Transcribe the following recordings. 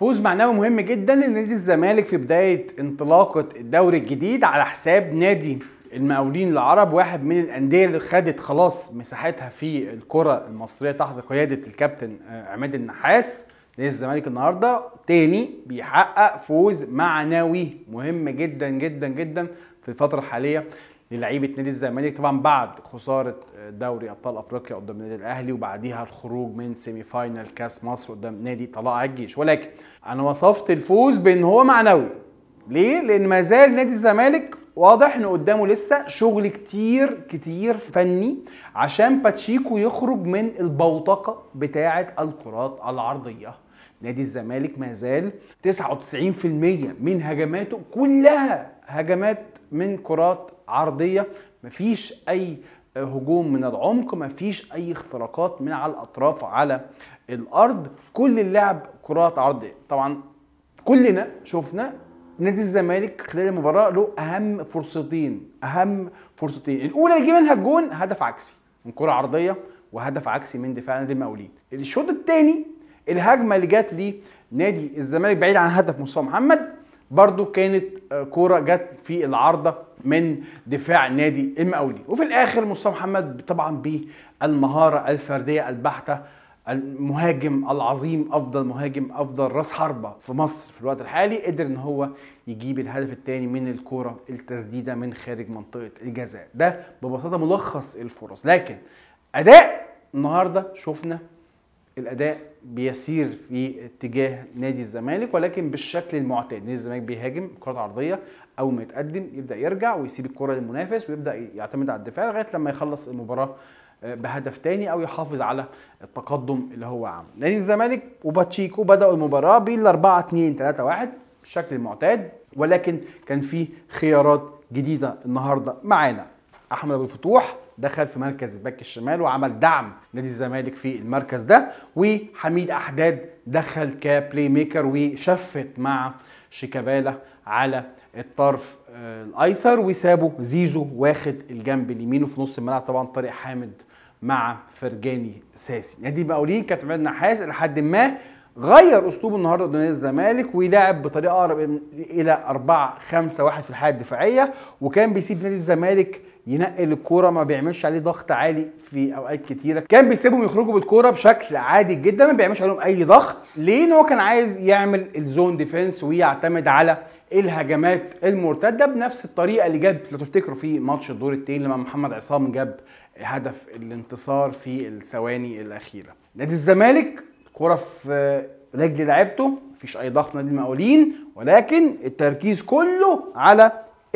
فوز معنوي مهم جدا لنادي الزمالك في بدايه انطلاقه الدوري الجديد على حساب نادي المقاولين العرب واحد من الانديه اللي خدت خلاص مساحتها في الكره المصريه تحت قياده الكابتن آه، عماد النحاس نادي الزمالك النهارده تاني بيحقق فوز معنوي مهم جدا جدا جدا في الفتره الحاليه للعيبه نادي الزمالك طبعا بعد خساره دوري ابطال افريقيا قدام النادي الاهلي وبعديها الخروج من سيمي فاينال كاس مصر قدام نادي طلائع الجيش ولكن انا وصفت الفوز بان هو معنوي ليه؟ لان ما زال نادي الزمالك واضح ان قدامه لسه شغل كتير كتير فني عشان باتشيكو يخرج من البوتقه بتاعه الكرات العرضيه نادي الزمالك ما زال 99% من هجماته كلها هجمات من كرات عرضيه مفيش اي هجوم من العمق مفيش اي اختراقات من على الاطراف على الارض كل اللعب كرات عرضيه طبعا كلنا شفنا نادي الزمالك خلال المباراه له اهم فرصتين اهم فرصتين الاولى اللي جه منها الجون هدف عكسي من كره عرضيه وهدف عكسي من دفاع نادي المقاولين الشوط الثاني الهجمه اللي جت لنادي الزمالك بعيد عن هدف مصطفى محمد برضو كانت آه، كوره جت في العارضه من دفاع نادي المقاولين وفي الاخر مصطفى محمد طبعا بالمهاره الفرديه البحته المهاجم العظيم افضل مهاجم افضل راس حربه في مصر في الوقت الحالي قدر ان هو يجيب الهدف الثاني من الكوره التسديده من خارج منطقه الجزاء ده ببساطه ملخص الفرص لكن اداء النهارده شفنا الاداء بيسير في اتجاه نادي الزمالك ولكن بالشكل المعتاد نادي الزمالك بيهاجم كرات عرضيه اول ما يتقدم يبدا يرجع ويسيب الكره للمنافس ويبدا يعتمد على الدفاع لغايه لما يخلص المباراه آه، بهدف تاني او يحافظ على التقدم اللي هو عامله نادي الزمالك وباتشيكو بداوا المباراه بال 4 2 3 1 بالشكل المعتاد ولكن كان في خيارات جديده النهارده معانا احمد ابو الفتوح دخل في مركز الباك الشمال وعمل دعم نادي الزمالك في المركز ده وحميد احداد دخل كبلاي ميكر وشفت مع شيكابالا على الطرف آه، الايسر وسابوا زيزو واخد الجنب اليمين وفي نص الملعب طبعا طارق حامد مع فرجاني ساسي نادي المقاولين كابتن عماد نحاس لحد ما غير اسلوبه النهارده قدام نادي الزمالك ولعب بطريقه اقرب الى 4 5 1 في الحاله الدفاعيه وكان بيسيب نادي الزمالك ينقل الكوره ما بيعملش عليه ضغط عالي في اوقات كتيره كان بيسيبهم يخرجوا بالكوره بشكل عادي جدا ما بيعملش عليهم اي ضغط ليه ان هو كان عايز يعمل الزون ديفense ويعتمد على الهجمات المرتده بنفس الطريقه اللي جاب لو تفتكروا في ماتش الدور الثاني لما محمد عصام جاب هدف الانتصار في الثواني الاخيره نادي الزمالك كرة في رجل لعيبته مفيش اي ضغط نادي المقاولين ولكن التركيز كله على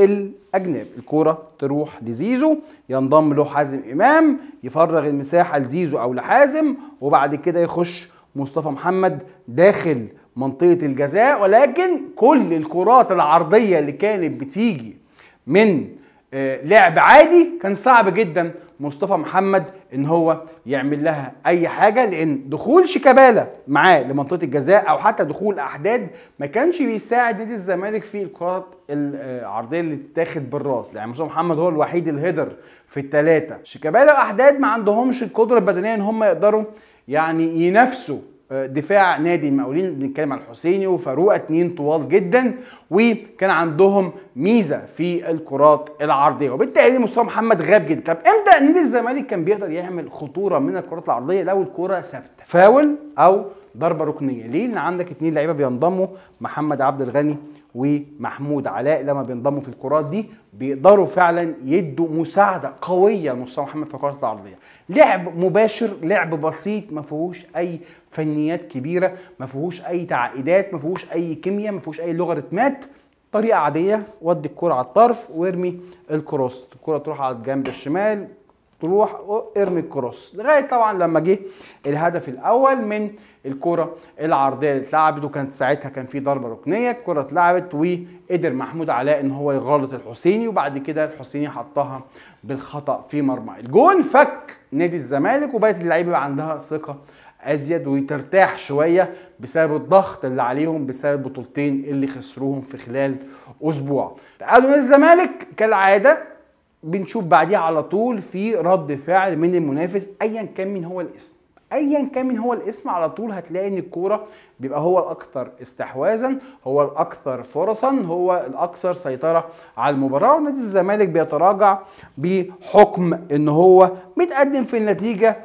الاجناب الكرة تروح لزيزو ينضم له حازم امام يفرغ المساحه لزيزو او لحازم وبعد كده يخش مصطفى محمد داخل منطقه الجزاء ولكن كل الكرات العرضيه اللي كانت بتيجي من آه، لعب عادي كان صعب جدا مصطفى محمد ان هو يعمل لها اي حاجه لان دخول شيكابالا معاه لمنطقه الجزاء او حتى دخول احداد ما كانش بيساعد نادي الزمالك في الكرات العرضيه اللي تتاخد بالراس يعني مصطفى محمد هو الوحيد الهيدر في الثلاثه شيكابالا واحداد ما عندهمش القدره البدنيه ان هم يقدروا يعني ينافسوا دفاع نادي المقاولين بنتكلم عن الحسيني وفاروق اتنين طوال جدا وكان عندهم ميزه في الكرات العرضيه وبالتالي مصطفى محمد غاب جدا طب امتى نادي الزمالك كان بيقدر يعمل خطوره من الكرات العرضيه لو الكره ثابته فاول او ضربه ركنيه ليه لان عندك اتنين لعيبه بينضموا محمد عبد الغني ومحمود علاء لما بينضموا في الكرات دي بيقدروا فعلا يدوا مساعده قويه لمصطفى محمد في الكرات العرضيه لعب مباشر لعب بسيط ما فيهوش اي فنيات كبيره ما فيهوش اي تعقيدات ما فيهوش اي كيمياء ما فيهوش اي لوغاريتمات طريقه عاديه ودي الكره على الطرف وارمي الكروس الكره تروح على الجنب الشمال تروح ارمي الكروس لغايه طبعا لما جه الهدف الاول من الكره العرضيه اللي اتلعبت وكانت ساعتها كان في ضربه ركنيه الكره اتلعبت وقدر محمود علاء ان هو يغلط الحسيني وبعد كده الحسيني حطها بالخطا في مرمى الجون فك نادي الزمالك وبقت اللعيبه عندها ثقه ازيد وترتاح شويه بسبب الضغط اللي عليهم بسبب البطولتين اللي خسروهم في خلال اسبوع تعادل نادي الزمالك كالعاده بنشوف بعديها على طول في رد فعل من المنافس ايا كان مين هو الاسم ايا كان من هو الاسم على طول هتلاقي ان الكوره بيبقى هو الاكثر استحواذا هو الاكثر فرصا هو الاكثر سيطره على المباراه ونادي الزمالك بيتراجع بحكم ان هو متقدم في النتيجه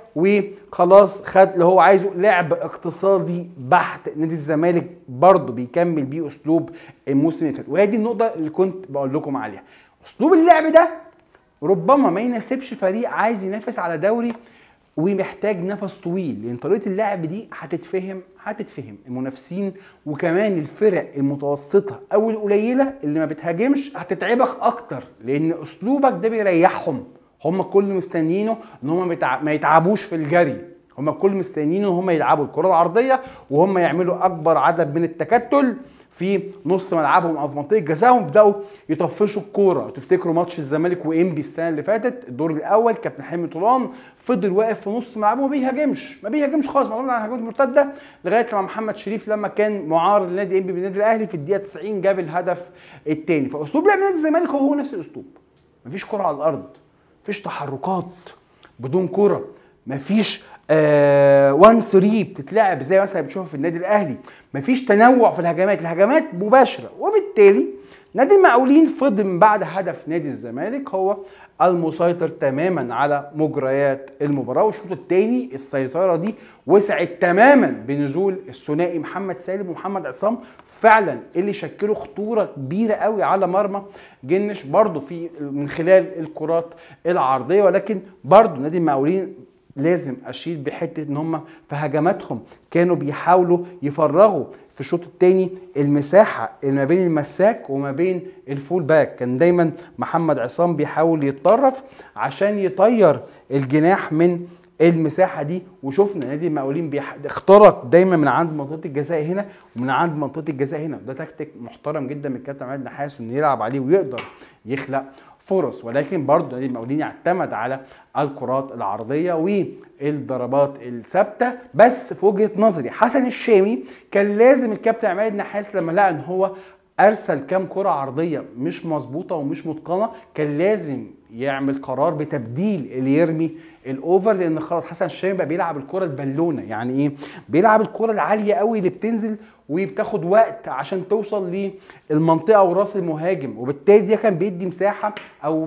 وخلاص خد اللي هو عايزه لعب اقتصادي بحت نادي الزمالك برضه بيكمل بيه اسلوب الموسم اللي فات وهي دي النقطه اللي كنت بقول لكم عليها اسلوب اللعب ده ربما ما يناسبش فريق عايز ينافس على دوري ومحتاج نفس طويل لان طريقه اللعب دي هتتفهم هتتفهم المنافسين وكمان الفرق المتوسطه او القليله اللي ما بتهاجمش هتتعبك اكتر لان اسلوبك ده بيريحهم هم كل مستنيينه ان هم ما يتعبوش في الجري هم كل مستنيين ان هم يلعبوا الكره العرضيه وهم يعملوا اكبر عدد من التكتل في نص ملعبهم او في منطقه جزاهم بداوا يطفشوا الكوره تفتكروا ماتش الزمالك وانبي السنه اللي فاتت الدور الاول كابتن حلمي طولان فضل واقف في نص ملعبه ما بيهاجمش ما بيهاجمش خالص معتمد على الهجمات المرتده لغايه لما محمد شريف لما كان معارض لنادي انبي بالنادي الاهلي في الدقيقه 90 جاب الهدف الثاني فاسلوب لعب نادي الزمالك هو, هو نفس الاسلوب مفيش كره على الارض مفيش تحركات بدون كره مفيش آه 1 3 بتتلعب زي مثلا بتشوفها في النادي الاهلي مفيش تنوع في الهجمات الهجمات مباشره وبالتالي نادي المقاولين فضل من بعد هدف نادي الزمالك هو المسيطر تماما على مجريات المباراه والشوط الثاني السيطره دي وسعت تماما بنزول الثنائي محمد سالم ومحمد عصام فعلا اللي شكلوا خطوره كبيره قوي على مرمى جنش برضو في من خلال الكرات العرضيه ولكن برضو نادي المقاولين لازم اشيد بحته ان هم في هجماتهم كانوا بيحاولوا يفرغوا في الشوط الثاني المساحه اللي ما بين المساك وما بين الفول باك كان دايما محمد عصام بيحاول يتطرف عشان يطير الجناح من المساحه دي وشفنا نادي المقاولين بيح... اخترق دايما من عند منطقه الجزاء هنا ومن عند منطقه الجزاء هنا ده تكتيك محترم جدا من الكابتن عماد نحاس انه يلعب عليه ويقدر يخلق فرص ولكن برضه نادي المقاولين يعتمد على الكرات العرضيه والضربات الثابته بس في وجهه نظري حسن الشامي كان لازم الكابتن عماد نحاس لما لقى ان هو ارسل كام كره عرضيه مش مظبوطه ومش متقنه كان لازم يعمل قرار بتبديل اللي يرمي الاوفر لان خلاص حسن الشامي بقى بيلعب الكره البالونه يعني ايه بيلعب الكره العاليه قوي اللي بتنزل وبتاخد وقت عشان توصل للمنطقه وراس المهاجم وبالتالي ده كان بيدي مساحه او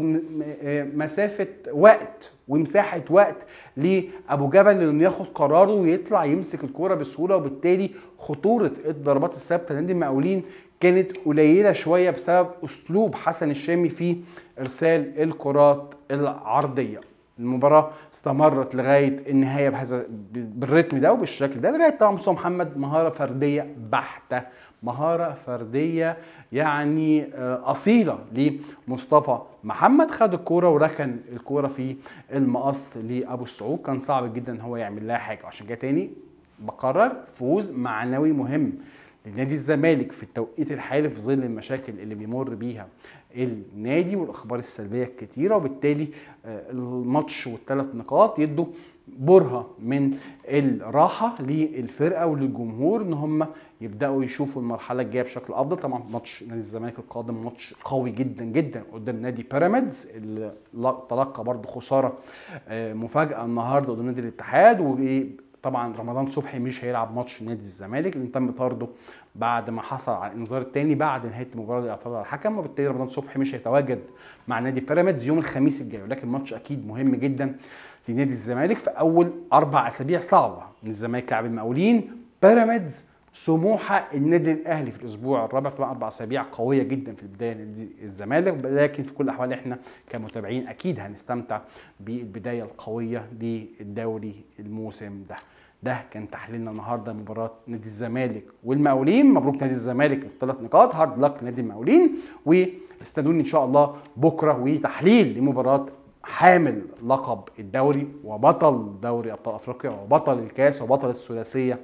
مسافه وقت ومساحه وقت لابو جبل انه ياخد قراره ويطلع يمسك الكوره بسهوله وبالتالي خطوره الضربات الثابته لنادي المقاولين كانت قليله شويه بسبب اسلوب حسن الشامي في ارسال الكرات العرضيه المباراه استمرت لغايه النهايه بهذا بالريتم ده وبالشكل ده لغايه طبعا مصطفى محمد مهاره فرديه بحته مهاره فرديه يعني اصيله لمصطفى محمد خد الكوره وركن الكوره في المقص لابو السعود كان صعب جدا ان هو يعمل لها حاجه عشان كده تاني بقرر فوز معنوي مهم لنادي الزمالك في التوقيت الحالي في ظل المشاكل اللي بيمر بيها النادي والاخبار السلبيه الكتيره وبالتالي الماتش والثلاث نقاط يدوا برهه من الراحه للفرقه وللجمهور ان هم يبداوا يشوفوا المرحله الجايه بشكل افضل طبعا ماتش نادي الزمالك القادم ماتش قوي جدا جدا قدام نادي بيراميدز اللي تلقى برضه خساره مفاجاه النهارده قدام نادي الاتحاد طبعا رمضان صبحي مش هيلعب ماتش نادي الزمالك لان تم طرده بعد ما حصل على الانذار الثاني بعد نهايه المباراه الاعتراض على الحكم وبالتالي رمضان صبحي مش هيتواجد مع نادي بيراميدز يوم الخميس الجاي ولكن ماتش اكيد مهم جدا لنادي الزمالك في اول اربع اسابيع صعبه ان الزمالك لعب المقاولين بيراميدز سموحه النادي الاهلي في الاسبوع الرابع طبعا اربع اسابيع قويه جدا في البدايه نادي الزمالك لكن في كل الاحوال احنا كمتابعين اكيد هنستمتع بالبدايه القويه للدوري الموسم ده ده كان تحليلنا النهارده مباراه نادي الزمالك والمقاولين مبروك نادي الزمالك الثلاث نقاط هارد لك نادي المقاولين واستنوني ان شاء الله بكره وتحليل لمباراه حامل لقب الدوري وبطل دوري ابطال افريقيا وبطل الكاس وبطل الثلاثيه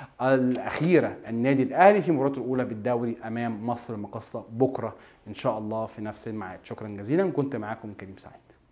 الاخيره النادي الاهلي في مباراته الاولى بالدوري امام مصر المقصه بكره ان شاء الله في نفس الميعاد شكرا جزيلا كنت معاكم كريم سعيد